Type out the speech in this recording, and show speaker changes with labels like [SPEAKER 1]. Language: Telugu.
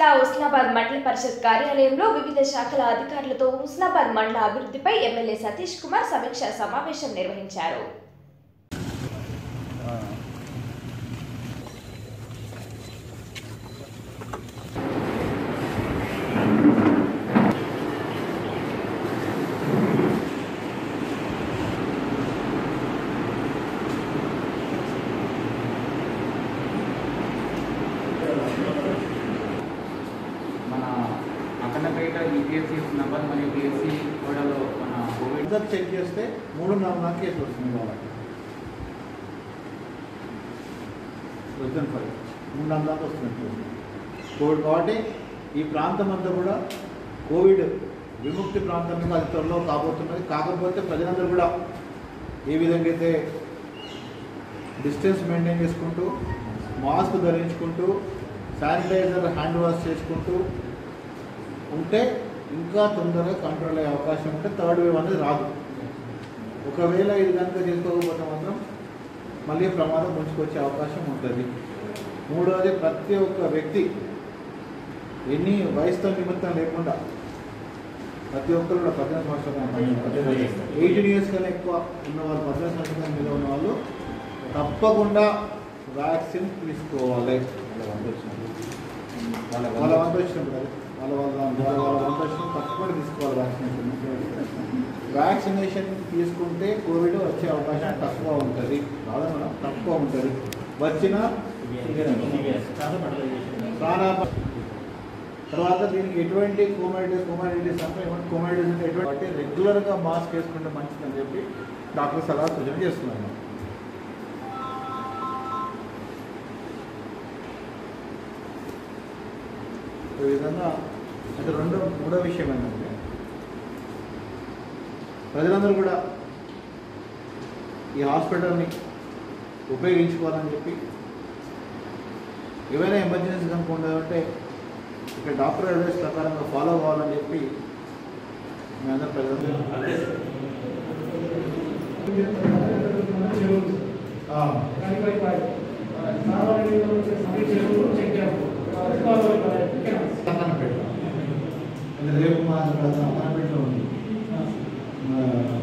[SPEAKER 1] జిల్లా హుస్నాబాద్ మండల పరిషత్ కార్యాలయంలో వివిధ శాఖల అధికారులతో హుస్నాబాద్ మండల అభివృద్ధిపై ఎమ్మెల్యే సతీష్ కుమార్ సమీక్ష సమావేశం నిర్వహించారు
[SPEAKER 2] మన అక్కడపేట ఈపీఎస్సీ నంబర్ మరియు పిఎస్సి గోడలో మన కోవిడ్
[SPEAKER 3] అందరు చెక్ చేస్తే మూడు నాలుగు నాలుగు కేసులు వస్తుంది వాళ్ళకి రిజన్ ఫైవ్ మూడు నాలుగు దాకా వస్తుంది కోవిడ్ కాబట్టి ఈ ప్రాంతం అంతా కూడా కోవిడ్ విముక్తి ప్రాంతంగా అది త్వరలో కాబోతున్నది కాకపోతే ప్రజలందరూ కూడా ఏ విధంగా అయితే డిస్టెన్స్ మెయింటైన్ చేసుకుంటూ మాస్క్ ధరించుకుంటూ శానిటైజర్ హ్యాండ్ వాష్ చేసుకుంటూ ఉంటే ఇంకా తొందరగా కంట్రోల్ అయ్యే అవకాశం ఉంటే థర్డ్ వేవ్ అనేది రాదు ఒకవేళ ఇది కనుక చేసుకోకపోతే మాత్రం మళ్ళీ ప్రమాదం ముంచుకొచ్చే అవకాశం ఉంటుంది మూడవది ప్రతి ఒక్క వ్యక్తి ఎన్ని వయసుతో నిమిత్తం లేకుండా ప్రతి ఒక్కరు కూడా పద్దెనిమిది సంవత్సరాలు ఎయిటీన్ ఇయర్స్ కన్నా ఎక్కువ ఉన్న వాళ్ళు పద్దెనిమిది సంవత్సరాల మీద ఉన్న వాళ్ళు తప్పకుండా వ్యాక్సిన్ తీసుకోవాలి వాళ్ళ వాళ్ళ వంత వచ్చినప్పుడు అది వాళ్ళ వాళ్ళ వాళ్ళ వాళ్ళ వంత వచ్చినప్పుడు తప్పకుండా తీసుకోవాలి వ్యాక్సినేషన్ వ్యాక్సినేషన్ తీసుకుంటే కోవిడ్ వచ్చే అవకాశం తక్కువ ఉంటుంది కాదా మేడం తక్కువ ఉంటుంది వచ్చినా ప్రాణాప తర్వాత దీనికి ఎటువంటి కోమాడిటీస్ కోమాడిటీస్ అంటే ఏమంటే కోమాడిటీస్ అంటే ఎటువంటి రెగ్యులర్గా మాస్క్ వేసుకుంటే మంచిదని చెప్పి డాక్టర్ సలహా సూచన చేస్తున్నాను ఈ విధంగా అంటే రెండో మూడో విషయం ఏంటంటే ప్రజలందరూ కూడా ఈ హాస్పిటల్ని ఉపయోగించుకోవాలని చెప్పి ఏవైనా ఎమర్జెన్సీ కనుక ఉండదంటే ఇక్కడ డాక్టర్ అడ్వైస్ ప్రకారంగా ఫాలో అవ్వాలని చెప్పి మీ అందరూ ప్రజలందరూ ఆ, పక్కన పెట్టు. అంటే రేపు మా అక్కనపేటలో ఉంది ఆ,